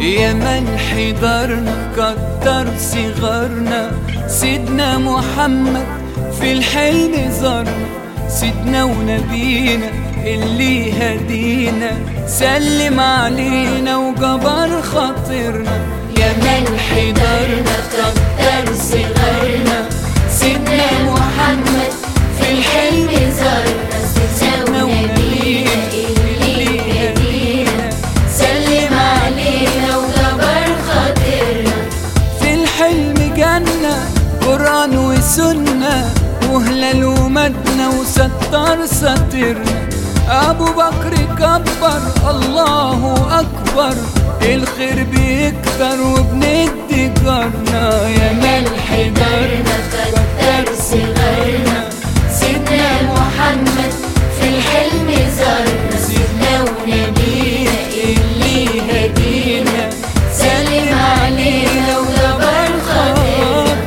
يا من حضرنا كتر صغرنا سيدنا محمد في الحلم زارنا سيدنا ونبينا اللي هدينا سلم علينا وجبر خاطرنا يا من حضرنا كتر صغرنا سيدنا محمد في الحلم زارنا سيدنا ونبينا اللي هدينا سلم علينا وجبر خاطرنا في الحلم جنة قرآن وسنة وهلال ومدنة وستار ساترنا أبو بكر كبر الله أكبر الخير بيكتر وبندي جارنا يا من حضرنا كتر صغرنا سيدنا محمد في الحلم زارنا سيدنا ونبينا اللي هدينا سلم علينا وجبر خاطرنا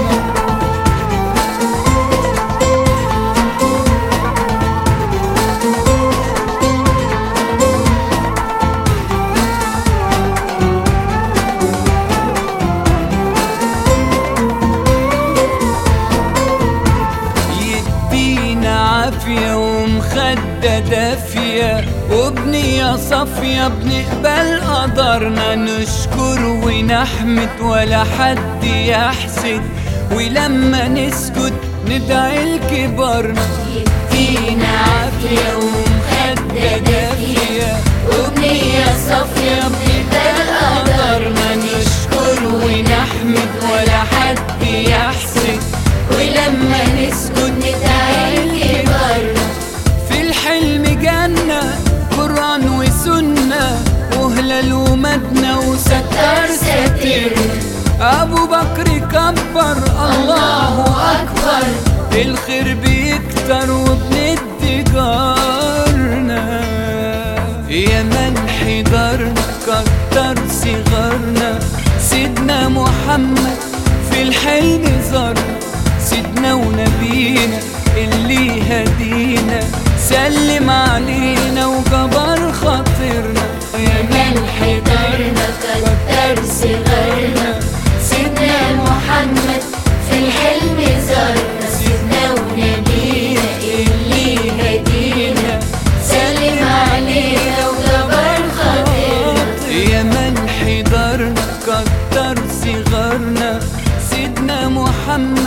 يدينا عافية ومخدة دافية وبنية صافية بنقبل قدرنا نشكر ونحمد ولا حد يحسد ولما نسكت ندعي لكبارنا يدينا عافية ومخدة دافية وبنية صافية بنقبل قدرنا نشكر ونحمد ولا حد يحسد ولما نسكت ندعي لكبارنا في الحلم جنة قرآن وسنة وهلال ومدنة وستار ساترنا أبو بكر كبر الله أكبر الخير بيكتر وبندي جارنا يا من حضرنا كتر صغرنا سيدنا محمد في الحلم زارنا سيدنا ونبينا اللي هدينا سلم علينا وجبر خاطرنا يا من حضرنا كتر صغرنا سيدنا محمد في الحلم زارنا سيدنا ونبينا اللي هدينا سلم علينا وجبر خاطرنا يا من حضرنا كتر صغرنا سيدنا محمد